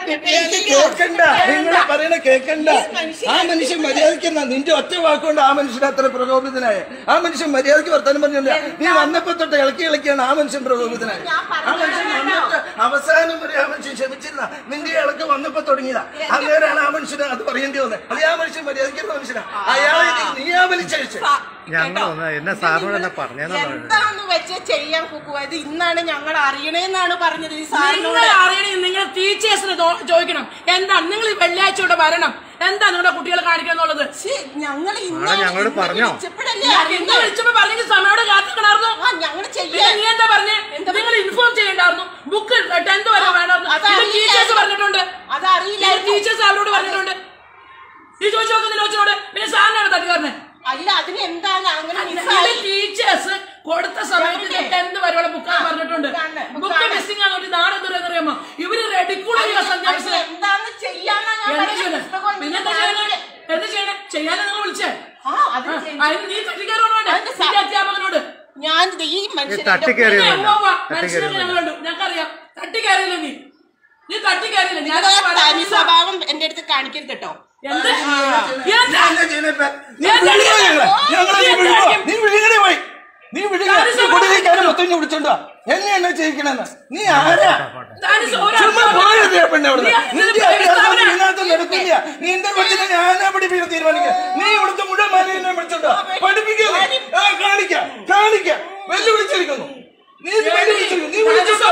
എനിക്ക് കേക്കണ്ട നിങ്ങൾ പറയണ കേക്കണ്ട ആ മനുഷ്യൻ മര്യാദയ്ക്കുന്ന നിന്റെ ഒറ്റ വാക്കുകൊണ്ട് ആ മനുഷ്യൻ അത്ര പ്രകോപിതനായ ആ മനുഷ്യൻ മര്യാദയ്ക്ക് വർത്താനം പറഞ്ഞില്ല നീ വന്നപ്പോ തൊട്ട് ഇളക്കി ഇളക്കിയാണ് ആ മനുഷ്യൻ പ്രകോപിതനായ ആ മനുഷ്യൻ വന്നിട്ട് അവസാനം വരെ ആ മനുഷ്യൻ ക്ഷമിച്ചിരുന്ന നിന്റെ ഇളക്ക് വന്നപ്പോ തുടങ്ങിയതാ അങ്ങനെയാണ് ആ മനുഷ്യന് അത് പറയേണ്ടി വന്നത് അത് ആ മനുഷ്യൻ മര്യാദയ്ക്കുന്ന മനുഷ്യനാ അയാളെ നീ ആ വലിച്ചഴിച്ചു ഞങ്ങൾ ഒന്ന് എന്നെ സാറിനോട് എന്നെ പറഞ്ഞെന്നാ പറഞ്ഞത് എന്താന്ന് വെച്ച് ചെയ്യാൻ കുക്കു ഇത് ഇന്നാണ് ഞങ്ങൾ അറിയണേന്നാണ് പറഞ്ഞത് ഈ നിങ്ങൾ സാറിനോട് അറിയണേ നിങ്ങൾ ടീച്ചേഴ്സിന് ചോദിക്കണം എന്താ നിങ്ങൾ ഈ വെള്ളിയാഴ്ച ഇവിടെ വരണം എന്താ നിങ്ങളുടെ കുട്ടികളെ കാണിക്കുക എന്നുള്ളത് ശ്ശേ, ഞങ്ങൾ ആളെ ഇന്നാണ് ഞങ്ങളോട് ഇന്ന് പറഞ്ഞോ? വിളിച്ചപ്പോഴല്ലേ ഇന്ന് അറിയുന്നത്. വിളിച്ചപ്പോ പറഞ്ഞെങ്കിൽ സമയോടെ കാത്തിക്കണായിരുന്നു ആ ഞങ്ങൾ പിന്നെ ചെയ്യാൻ നീ എന്താ പറഞ്ഞേ നിങ്ങൾ ഇൻഫോം ചെയ്യണ്ടായിരുന്നു ബുക്ക് ടെൻത്ത് വരെ വേണ്ടായിരുന്നു അത് ഇത് അറിയില്ല. ടീച്ചേഴ്സ് പറഞ്ഞിട്ടുണ്ട് അതറിയില്ല ടീച്ചേഴ്സ് അവരോട് പറഞ്ഞിട്ടുണ്ട് ഈ ചോദിച്ചു നോക്കുന്ന ലോച്ചനോട് പിന്നെ സാറിനാണ് തട്ടുകാരനെ അല്ല അതിന് എന്താണ് അങ്ങനെ ഇത് മിസ്സായി ടീച്ചേഴ്സ് കൊടുത്ത സമയത്ത് ഇവിടെ. ടെൻത്ത് വരെയുള്ള ബുക്ക് പറഞ്ഞിട്ടുണ്ട് ബുക്കാണ്, ബുക്ക് ബുക്കാണ്. മിസ്സിംഗ് ആണെന്ന് നാളെ എന്തൊരു അറിയാമോ ഇവര് റെഡിക്കൂടില്ല അത് സന്ധ്യാസിന് എന്താന്ന് ചെയ്യാന്നാ ഞാൻ എന്താ പറഞ്ഞത്. ചെയ്യണേ പുസ്തകം പിന്നെന്താ ഇങ്ങനെ ചെയ്യണേ കാണില്ല. എന്താ ചെയ്യണേ ചെയ്യാനാ നിങ്ങൾ വിളിച്ചേ ആ അത് ആ, ചെയ്യും. അതിന് നീ തട്ടിക്കാരോട് അതിന്റെ സ- അധ്യാപകനോട് ഞാൻ ഇത് ഈ മനുഷ്യനെ തട്ടിക്കയറി പിന്നെ ഒന്നുമില്ല. ഉവ്വ ഉവ്വ, തട്ടിക്കയറി മനുഷ്യനൊക്കെ ഒന്നുമില്ല. ഞങ്ങളുണ്ട് ഞങ്ങൾക്കറിയാം തട്ടിക്കയറിയില്ല നീ നീ തട്ടിക്കയറിയില്ല ഞാൻ നിങ്ങളെ തനി സ്വഭാവം എന്റെ അടുത്ത് കാണിക്കരുത് കേട്ടോ എന്ത് നീ എന്താ? എന്താ ചെയ്യണേ നീ എന്താ വിഴുങ്ങുക ഞങ്ങളെ. ഞങ്ങളെ നീ നീ വിഴുങ്ങുക. എന്താ നീ വിഴുങ്ങണേ പോയി നീ വിഴുങ്ങുക. ഞാന് നീ കുടിയേക്കാനും മൊത്തം ഇങ്ങ് വിളിച്ചോണ്ടാ എന്നെ എന്നെ ചെയ്യിക്കണെന്ന് നീ ആരാ താന് ഒരു ചുമ്മാ അർത്ഥം- പോയത് പെണ്ണെ അവിടെ നീ നിന്റെ അതിന് അഭ്യാസം പ്രസ്താവന- ഇതിനകത്ത് നടക്കില്ല നിന്റെ കൊച്ചിനെ ഞാനാ പഠിപ്പിക്കാൻ തീരുമാനിക്കാം നീ ഇവിടുത്തെ മുഴുവൻ മാലിന്യം വിളിച്ചോണ്ടോ പഠിപ്പിക്കുന്നത് ആ കാണിക്കാം കാണിക്കാം വെല്ലുവിളിച്ചിരിക്കുന്നു നീ ഇത് വെല്ലുവിളിച്ചിരിക്കുന്നു നീ വിളിച്ചോണ്ടോ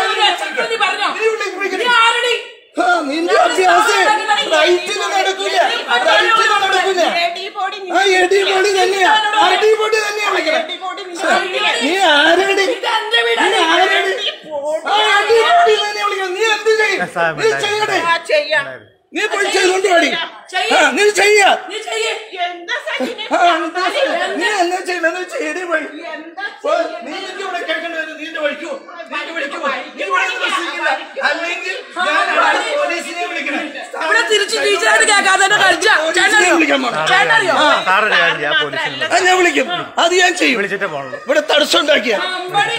നീ പറഞ്ഞോ? നീ വിളിപ്പിക്കുന്നു നീ ആരടി? ആ, നിന്റെ അഭ്യാസം റൈറ്റിന് നടക്കില്ല റൈറ്റിന് നടക്കില്ല റെഡി ബോഡി ആ എടിപൊടി തന്നെയാ അടിപൊടി തന്നെയാ വിളിക്കണേ നീ ആരടി ഇത് എന്റെ നീ വീടാണ്. ആരടി ആ അടിപൊടി തന്നെയാ വിളിക്കണേ നീ എന്ത് ചെയ്യും നീ ചെയ്യണേ ചെയ്യാം നീ പോയി ചെയ്തോണ്ട് പാടി ചെയ്യ്. ആ നീ ചെയ്യാ നീ ചെയ്യ്. എന്താ സച്ചിനെ ആ, എന്താ ചെയ്യ- നീ എന്നാ ചെയ്യണെന്ന് ചെയ്യടി പോയി എന്താ ഓ, നീ എനിക്ക് ഇവിടെ കേൾക്കേണ്ടി വരും നീ എന്റെ വഴിക്കോ നീ എന്റെ വഴിക്കോ നീ ഇവിടെ നിന്ന് പ്രസംഗിക്കില്ല അല്ലെങ്കിൽ ഞാൻ അവിടെ പോലീസിനെ വിളിക്കണേ ഇവിടെ തിരിച്ച് ടീച്ചറായിട്ട് കേൾക്കാതെ തന്നെ കളിച്ചാ പോലീസിനെ വിളിക്കാൻ പോണം. ചേട്ടനറിയോ ആ, സാറൊരു കാര്യം ചെയ്യാം പോലീസിന് ആ, ഞാൻ വിളിക്കും അത് ഞാൻ ചെയ്യും വിളിച്ചിട്ടേ പോണുള്ളൂ ഇവിടെ തടസ്സം ഉണ്ടാക്കിയ അമ്പടി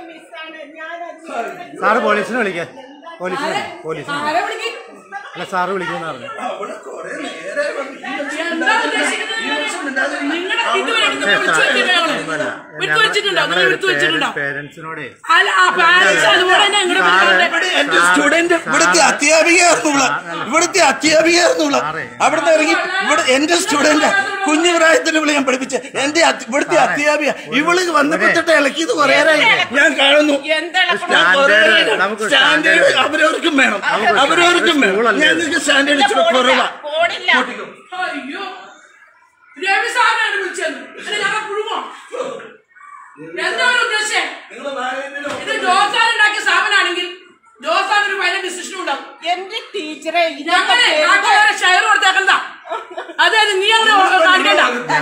സാറ് പോലീസിനെ വിളിക്കാൻ പോലീസിനെ പോലീസിനെ ആരെ വിളിക്ക് അല്ല സാറ് വിളിക്കുന്ന പറഞ്ഞു അവിടെ കുറെ നേരെ വന്ന് ഈ മനുഷ്യൻ എന്താ ഉദ്ദേശിക്കുന്നത് ഈ മനുഷ്യൻ മിണ്ടാതെ നിങ്ങളുടെ ഇതുവരെ നിങ്ങൾ വിളിച്ചു വെച്ചിട്ടുണ്ടോ ഞങ്ങള്? വിളിച്ചു വെച്ചിട്ടുണ്ടോ നിങ്ങൾ വിളിച്ചു വെച്ചിട്ടുണ്ടോ പേരൻസിനോടെ അല്ല ആ പാരന്റ്സ് അതുപോലെ തന്നെ ഇങ്ങോട്ട് വിളിക്കാറുണ്ട്. ഇവിടെ എന്റെ സ്റ്റുഡന്റ് ഇവിടുത്തെ അധ്യാപികയായിരുന്നുള്ള ഇവിടുത്തെ അധ്യാപികയായിരുന്നുള്ള അവിടുന്ന് ഇറങ്ങി ഇവിടെ എന്റെ സ്റ്റുഡന്റ് കുഞ്ഞു പ്രായത്തിൽ ഇവിടെ ഞാൻ പഠിപ്പിച്ച എന്റെ അധ്യ- ഇവിടുത്തെ അധ്യാപിക ഇവള് വന്നപ്പോ തൊട്ട് ഇളക്കിയത് കുറേരായി ഞാൻ കാണുന്നു എന്താണ് സ്റ്റാൻഡേർഡ് നമുക്ക് സ്റ്റാൻഡേർഡ് സ്റ്റാൻഡേർഡ് അവരവർക്കും വേണം നമുക്ക് അവരവർക്കും വേണം സ്കൂളല്ലേ? ഞാൻ നിങ്ങൾക്ക് സ്റ്റാൻഡേർഡ് ഇച്ചിരി കുറവാ പോണില്ല അയ്യോ രവി സാറിനാണ് വിളിച്ചത് അല്ലെ ഞങ്ങൾ പുഴുമോ എന്താണ് ഉദ്ദേശം ഇത് ജോസാൻ ഉണ്ടാക്കിയ സ്ഥാപനമാണെങ്കിൽ ജോസാൻ ഒരു ഭയങ്കര ഡിസിഷൻ ഉണ്ടാവും എന്റെ ടീച്ചറെ ഞങ്ങളെ നാട്ടുകാരെ ഷെയർ കൊടുത്തേക്കണ്ട അതായത് നീ അങ്ങനെ കാണിക്കണ്ട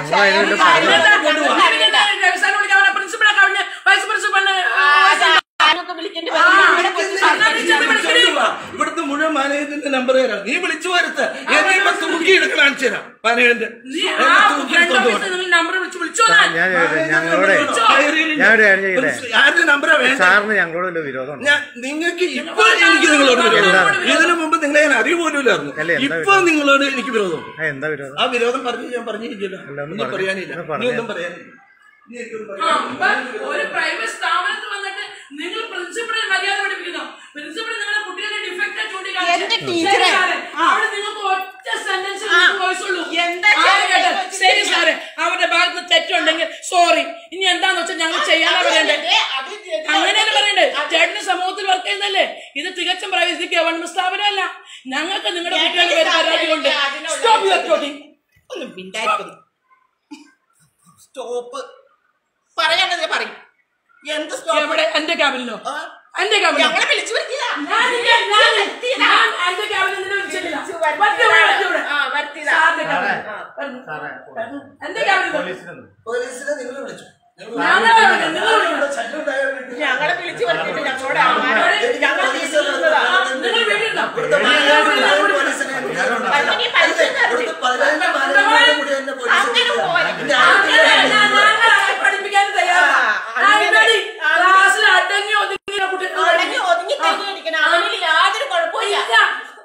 രവി സാറിനെ വിളിക്കാൻ പ്രിൻസിപ്പളൊക്കെ അവിടെ വൈസ് പ്രിൻസിപ്പളിന് ഞാനൊക്കെ വിളിക്കേണ്ടി വരും ഇവിടെ കൊച്ചു ഇവിടുത്തെ മുഴുവൻ മാനേജറിന്റെ നമ്പർ തരാം നീ വിളിച്ചു വരുത്ത് എന്നെ ഇപ്പൊ തൂക്കി എടുക്കണം കാണിച്ചു തരാം മാനേജറിന്റെ നീ ആ ഫ്രണ്ട് ഓഫീസിൽ നിങ്ങൾ നമ്പർ വിളിച്ച് വിളിച്ചോ ഞാൻ ഞാൻ ചോദിക്കട്ടെ, ഞങ്ങളോട് ഞാനൊരു കാര്യം ചെയ്യട്ടെ ആരുടെ നമ്പറാ വേണ്ട സാറിന് ഞങ്ങളോട് വല്ല വിരോധമുണ്ട് ഞാൻ നിങ്ങൾക്ക് ഇപ്പൊ എനിക്ക് നിങ്ങളോട് വിരോധം ഇതിനു മുമ്പ് നിങ്ങളെ ഞാൻ അറിയ പോലും ഇല്ലായിരുന്നു അല്ല, എന്താ ഇപ്പൊ നിങ്ങളോട് എനിക്ക് വിരോധം എന്താ വിരോധം ആ വിരോധം പറഞ്ഞു ഞാൻ പറഞ്ഞിരിക്കില്ല അല്ല, ഒന്ന് ഇനി പറഞ്ഞേ. പറയാനില്ല ഒന്ന് ഇനി പറഞ്ഞേ. ഒന്നും പറയാനില്ല ഇനി എനിക്കൊന്നും ആ, പറയാനില്ല. അപ്പൊ ഒരു പ്രൈവറ്റ് സ്ഥാപനത്തിൽ വന്നിട്ട് നിങ്ങൾ പ്രിൻസിപ്പളിനെ മര്യാദ പഠിപ്പിക്കുന്നു പ്രിൻസിപ്പൾ നിങ്ങളുടെ കുട്ടികളുടെ ഡിഫക്റ്റ് എന്റെ ടീച്ചറെ, ആ. അവിടെ നിങ്ങൾക്ക് ഒറ്റ സെന്റൻസ് ആ. വോയിസ് ഉള്ളൂ എന്താ ആരും കേട്ടോ? ചെയ്യുന്നത്? ശരി സാറേ അവരുടെ ഭാഗത്ത് തെറ്റുണ്ടെങ്കിൽ സോറി ഇനി എന്താന്ന് വെച്ചാൽ ഞങ്ങൾ ചെയ്യാനാ പറയണ്ടേ അങ്ങനെയല്ലേ പറയണ്ടേ ചേട്ടന് സമൂഹത്തിൽ വർക്ക് ചെയ്യുന്നല്ലേ ഇത് തികച്ചും പ്രൈവസി ഗവൺമെന്റ് സ്ഥാപനമല്ല ഞങ്ങൾക്ക് നിങ്ങളുടെ കുട്ടികളുടെ പേര് പരാതിയുണ്ട് സ്റ്റോപ്പ് യുവർ ടോക്കിംഗ് ഒന്നും മിണ്ടായിരിക്കുന്നു സ്റ്റോപ്പ് പറയാനത് പറയും എന്ത് സ്റ്റോപ്പ് എവിടെ എന്റെ ക്യാബിനിലോ എന്റെ ക്യാബിനിലോ ഞങ്ങളെ വിളിച്ചു വരുത്തിയതാ ഞാനില്ല, ഞാൻ- ഞാൻ എന്റെ ക്യാബിനിൽ നിന്നെ വിളിച്ചിട്ടില്ല. വരട്ടെ, ഇവിടെ, വരട്ടെ, ഇവിടെ. ആ വരുത്തിയതാ സാറിന്റെ ക്യാബിനിൽ. ആ. വരുന്നു. സാറേ വരുന്നു. എന്റെ ക്യാബിനിൽ വരുന്നു. പോലീസിനൊന്നും പോലീസിനെ നിങ്ങൾ വിളിച്ചു ഞാനാ വിളിച്ചത്, നിങ്ങൾ വിളിക്കണം. ശല്യം ഉണ്ടായാൽ വിളിക്കും. ഞങ്ങളെ വിളിച്ചു വരുത്തിയിട്ട് ഞങ്ങളോട് ആരും- ഞങ്ങളെ വിളിച്ചിരുന്നതാ. നിങ്ങൾ വീട്ടിലുണ്ടോ? ഇവിടുത്തെ മാനേജർ പോലീസിനെ വിളിച്ചു. അതിന് ഈ പൈസ തരണ്ടേ? ഇവിടുത്തെ പതിനായിരം മാനേജർമാരുടെ കൂടി എന്നെ പോലീസ് അങ്ങനെ വിളിച്ചു. പോവാൻ. എന്റെ അങ്ങനെ ആദ്യത്തെ ഞാൻ- ഞാൻ ആരെ പഠിപ്പിക്കാൻ തയ്യാറാ. ആ, അങ്ങനെ. ആൾറെഡി ക്ലാസ്സിൽ അടങ്ങി ഒതുങ്ങിയ കുട്ടികൾ അടങ്ങി ഒതുങ്ങി തന്നെയിരിക്കണം അവനിൽ യാതൊരു കുഴപ്പമില്ല ഇല്ല.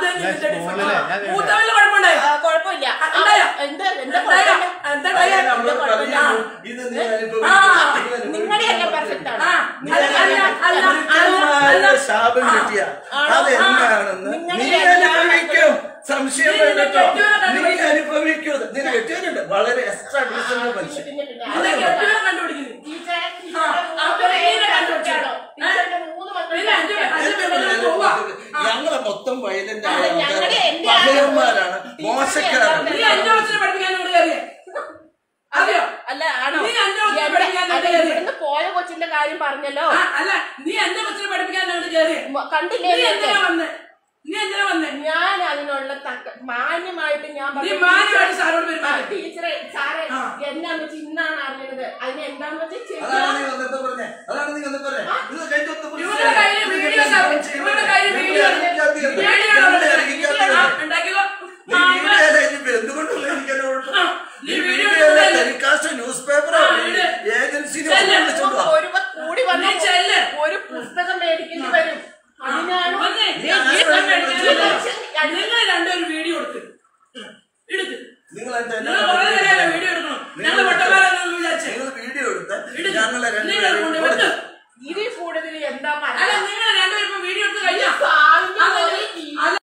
തന്നെ ഞാൻ ഇതിന്റെ സ്കൂളിലെ, ഡിഫറൻസ്. ഞാൻ മൂത്തവന് കുഴപ്പമുണ്ടായോ? ആ, കുഴപ്പമില്ല ആ, ഉണ്ടായോ? എന്താ എന്താ ഉണ്ടായോ? കുഴപ്പമില്ല എന്താ ഉണ്ടായോ? നമ്മളോട് കുഴപ്പമില്ല. പറയുന്നു, ഇത് നീ അനുഭവിക്കും. ആ, നീ അനുഭവിക്കും. നിങ്ങളുടെ എല്ലാം പെർഫെക്റ്റ് ആണ് ആ, അല്ല, അല്ല, അല്ല, ഗുരുക്കന്മാരുടെ അല്ല. ശാപം കിട്ടിയ ആണോ? അതെന്താണെന്ന് നിങ്ങളുടെ നീ എല്ലാം അനുഭവിക്കും സംശയം നീ നിന്റെ വേണ്ടോ കെട്ടിയവനെ നീ കണ്ടുപിടിക്കും. അനുഭവിക്കും നിന്റെ കെട്ടിയവരുണ്ട് വളരെ എക്സ്ട്രാ ഡീസന്റ് മനുഷ്യൻ പിന്നെ പിന്നെ നിന്റെ കെട്ടിയവനെ കണ്ടുപിടിക്കുന്നു. ടീച്ചറെ, ആ, ടീച്ചറുടെ ആ, മൂന്ന് പിന്നെ മക്കൾ ഇതിനെ കണ്ടുപിടിച്ചോ? ആണോ? ടീച്ചറുടെ മൂന്ന് മക്കൾ ഇല്ല, അഞ്ച് പേര്. എന്റെ പിള്ളേരെ മൊത്തത്തിൽ ഞങ്ങളെ മൊത്തം വയലന്റ് ആയ അല്ല, ഞങ്ങളുടെ ആൾക്കാരാണ് എന്റെ പകയന്മാരാണ് ടീച്ചറുടെ മോശക്കാരാണ് നീ അഞ്ചു വർഷത്തിന് പഠിപ്പിക്കാൻ ഇവിടെ കയറിയേ അറിയോ അല്ല ആണോ നീ എന്റെ കൊച്ചിനെ എവിടെ- പഠിപ്പിക്കാൻ അല്ല, കയറി. ഇവിടുന്ന് പോയ കൊച്ചിന്റെ കാര്യം പറഞ്ഞല്ലോ ആ, അല്ല നീ എന്റെ കൊച്ചിനെ പഠിപ്പിക്കാൻ അങ്ങോട്ട് കയറിയേ മ- കണ്ടില്ലേ നീ നേരത്തെ? എന്തിനാ വന്നേ നീ എന്തിനാ വന്നേ ഞാൻ അതിനുള്ള തക്ക മാന്യമായിട്ട് ഞാൻ നീ പറഞ്ഞു, മാന്യമായിട്ട് സാറോട് ആ, പെരുമാറി ടീച്ചറെ സാറേ ആ. എന്താന്ന് വെച്ചാൽ ഇന്നാണ് അറിഞ്ഞത് അതിന് എന്താന്ന് വെച്ചാൽ അതാണ് നീ ചെയ്യാൻ വന്നപ്പോ പറഞ്ഞേ അതാണ് നീ വന്നപ്പോ പറഞ്ഞേ ഇത് കഴിഞ്ഞ ഒത്ത ഇവരുടെ കയ്യില് വീഡിയോ സാർ- ഇവരുടെ കയ്യില് വീഡിയോ ഉണ്ട്. വീഡിയോ ഉണ്ട്. ആ, ഉണ്ടാക്കിക്കോ ആ, അപ്പൊ- എന്തുകൊണ്ടുള്ള എനിക്കത് ആ, നീ വീഡിയോ എടുക്കുന്നതല്ലേ? ടെലികാസ്റ്റ് ന്യൂസ് പേപ്പറോ ആ, ഇട്. ഏജൻസിനെ ചെല്ല്. വിളിച്ചോണ്ട് വാ. ഒരു കൂടി വന്ന നീ ചെല്ല്. ഒരു പുസ്തകം മേടിക്കേണ്ടി വരും അതിനാണ് വന്നേ. ഈ- നീ ഈ- പുസ്തകം ഈ മേടിക്കാനല്ല. ലക്ഷം- നിങ്ങൾ രണ്ടുപേരും വീഡിയോ എടുക്ക് എടുക്ക് നിങ്ങൾ എന്താ നിങ്ങൾ